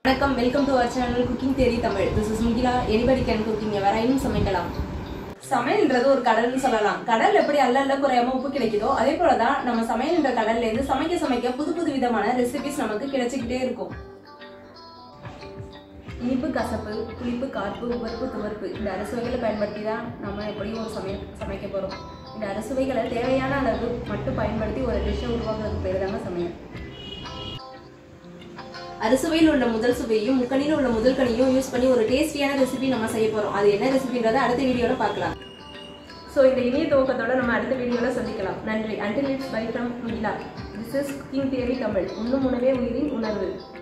வணக்கம் welcome to our channel cooking theory Tamil this is Mugila anybody can cooking எவராயினும் சமைக்கலாம் சமையல்ன்றது ஒரு கடல்னு சொல்லலாம் கடல் எப்படி அல்ல அல்ல குறையாம உப்பு கிடைக்குதோ அதே போலதான் நம்ம சமையல்ன்ற கடல்ல இருந்து சமைக்க சமைக்க புது புது விதமான ரெசிபிஸ் நமக்கு கிடைச்சிக்கிட்டே இருக்கும் இனிப்பு கசப்பு புளிப்பு கார்ப்பு உவர்ப்பு துவர்ப்பு இந்த அறுசுவைகளை பயன்படுத்தி தான் நம்ம எப்படியும் ஒரு சமையல் சமைக்க போகிறோம் இந்த அறுசுவைகளை தேவையான அளவு மட்டும் பயன்படுத்தி ஒரு டிஷ்ஷை உருவாக்குறதுக்கு பேர் தாங்க சமையல் அறுசுவையில் உள்ள முதல் சுவையும் முக்கணியில் உள்ள முதல் கனியும் யூஸ் பண்ணி ஒரு டேஸ்டியான ரெசிபி நம்ம செய்ய போகிறோம் அது என்ன ரெசிபின்றதை அடுத்த வீடியோவில் பார்க்கலாம் ஸோ இந்த இனிய துவக்கத்தோட நம்ம அடுத்த வீடியோவில் சந்திக்கலாம் நன்றி until it's bye from Mugila this is cooking theory Tamil உண்ணும் உணவே உயிரின் உணர்வு